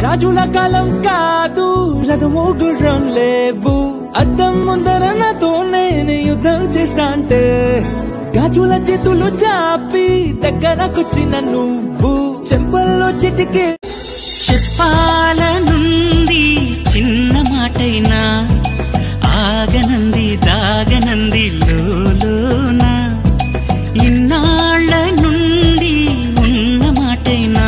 రాజుల కాలం కాదు రథము గుర్రం లేవు అద్దం ముందర నాతో నేను యుద్ధం చేస్తా అంటే గాజుల చేతులు చాపి దగ్గరకొచ్చిన నువ్వు చెంపల్లో చిటికే చెప్పాలనుంది చిన్న మాటైనా ఆగనంది దాగనంది లోలోన ఇన్నాళ్ళ నుండి ఉన్న మాటైనా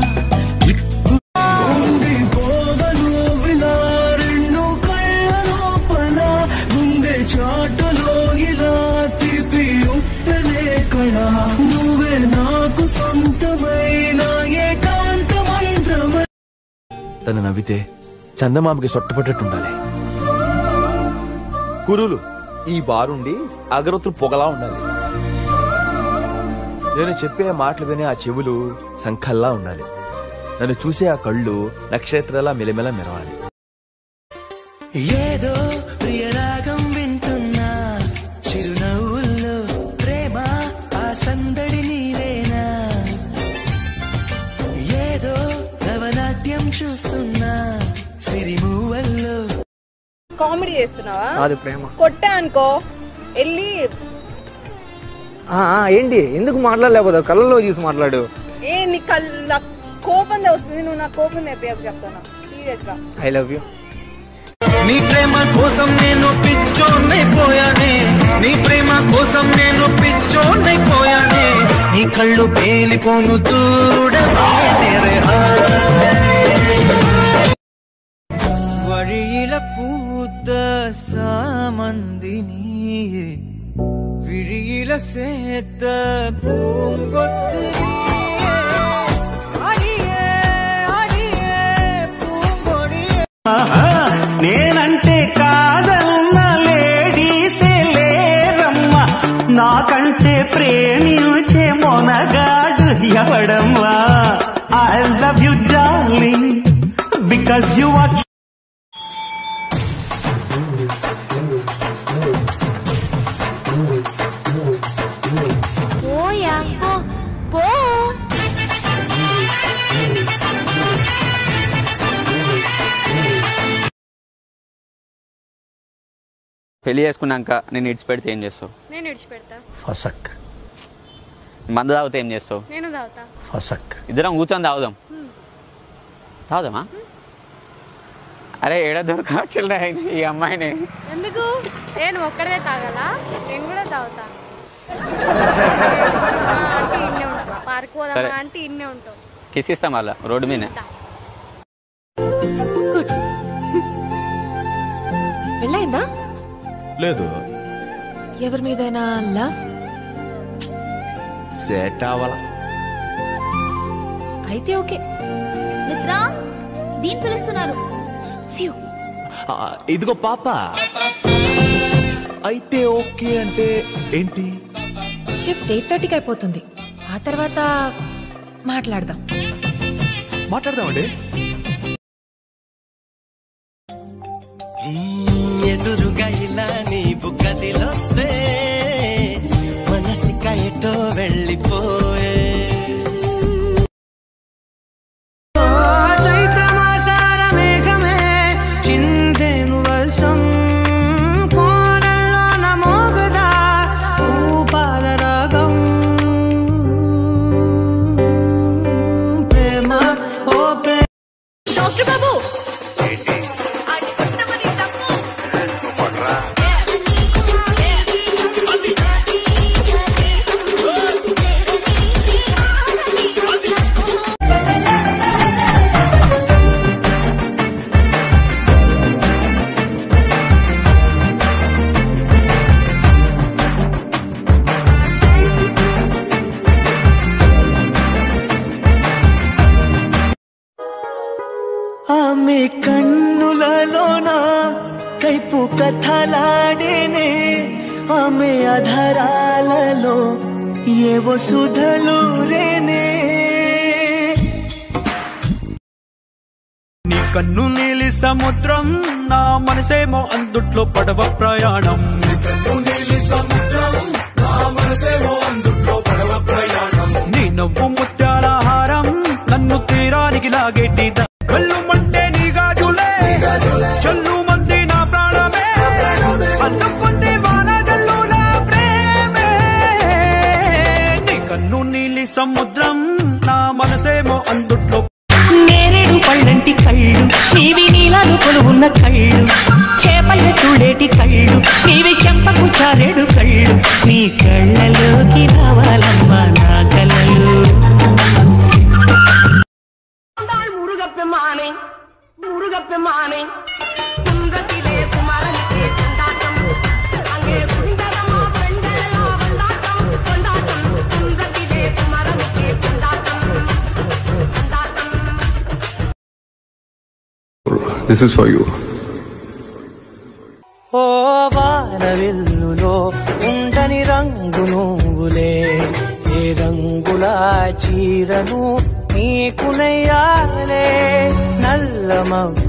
ఉంది పోగలు విలా రెండు కళ్ళ లోపల ముందే చాటులో ఇలా తీపి ఉప్పలే కళ నువ్వే నాకు సొంతమైన ఏకాంత మంత్రమై తను నవ్వితే చందమామకి సొట్టపట్టట్టు ఉండాలి కురులు ఈ బారుండి అగరొత్తులు పొగలా ఉండాలి నేను చెప్పే మాటలు వినే ఆ చెవులు సంఖల్లా ఉండాలి నన్ను చూసే ఆ కళ్ళు నక్షత్రాల మెలమెల మెరవాలి ఏదో ప్రియరాగం వింటున్నా చిరునవ్వుల్లో ప్రేమ ఆ సందడి నీదేనా ఏదో నవనాట్యం చూస్తున్నా సిరిమూవల్లో కామెడీ చేస్తున్నావా కాదు ప్రేమ కొట్టా అనుకో వెళ్ళి ఆ, ఆ, ఏంటి ఎందుకు మాట్లాడలేకపోతావు కళ్ళలో చూసి మాట్లాడు ఏ నీ కల్ నాకు కోపం వస్తుంది నువ్వు నా కోపం తెప్పియకు చెప్తాను సీరియస్ గా ఐ లవ్ యూ నీ ప్రేమ కోసం నేను పిచ్చోన్నైపోయానే నీ ప్రేమ కోసం నేను పిచ్చోన్నైపోయానే నీ కళ్ళు పేలిపోను చూడవే తెరే వழியில பூத்த சாமந்தினி விழியில சேர்த்த பூங்கொத்து நீயே. அடியே அடியே பூங்கொடியே నేనంటే కాదన్న లేడీసే లేరమ్మా నాకంటే ప్రేమించే మొనగాడు ఎవడమ్మా I love you darling because you are పోయా పో పో పెళ్లి చేసుకున్నాక నేను ఇడిచిపెడితే ఏం చేస్తావు నేను విడిచిపెడతా ఫసక్ మందు తాగితే ఏం చేస్తావు నేను తాగుతా ఫసక్ ఇద్దరం కూర్చొని తాగుదాం తాగుదామా అరే ఏడ దొరకచ్చులే ఈ అమ్మాయిని ఎందుకు నేను ఒక్కడే తాగాలా నేను కూడా తాగుతా అంటే ఇన్నే ఉంటా పార్క్ సరే. పోదామా అంటే ఇన్నే ఉంటావు కిసిస్తాం మళ్ళా రోడ్డు మీద పెళ్ళైందా లేదు ఎవరి మీదైనా లవ్ సెట్ అవ్వాల అయితే ఓకే మిత్ర దీని పిలుస్తున్నారు సియు ఆ, ఇదిగో పాప అయితే ఓకే అంటే ఏంటి షిఫ్ట్ ఎయిట్ థర్టీకి అయిపోతుంది ఆ తర్వాత మాట్లాడదాం మాట్లాడదామండి ఎదురుగా ఇలా నీవు కదిలొస్తే మనసిక ఎటో వెళ్ళిపోయే చైత్రమాసార మేఘమే చిందెను వర్షం కోరల్లో నమోగదా భూపాల రాగం ప్రేమ ఓ ప్రేమ డాక్టర్ బాబు ఆమె కన్నులలోన కైపు కథలాడేనే ఆమె అధరాలలో ఏవో సుధలు రేనే నీ కన్ను నీలి సముద్రం నా మనసేమో అందుట్లో పడవ ప్రయాణం నీ నవ్వు ముత్యాల హారం నన్ను తీరానికి లాగేటి దా- కళ్ళుమంటే నీ గాజులే చల్లు మంది నా ప్రాణమే అల్లం పొంది వాన జల్లుల ప్రేమే నీ కన్ను నీలి సముద్రం నా మనసేమో అందుట్లో నేరేడు పళ్ళంటి కళ్ళు నీవి నీలాలు కొలువున్న కళ్ళు చేపల చూడేటి కళ్ళు నీవి చెంపకు చారేడు కళ్ళు నీ కళ్ళలోకి రావాలమ్మా నా కలలు మురుగప్పెమ్మానే మురుగప్పెమ్మానే కుందతిలే కుమారనికే కొండాటం అంగే కుందరమా పెండెలా వండాటం కొండాటం కుందతిలే కుమారనికే కొండాటం కొండాటం This is for you. ఓ వానవిల్లులో ఉండని రంగు నువ్వులే ఏ రంగుల చీరను నీకు నెయ్యాలే నల్ల మబ్బు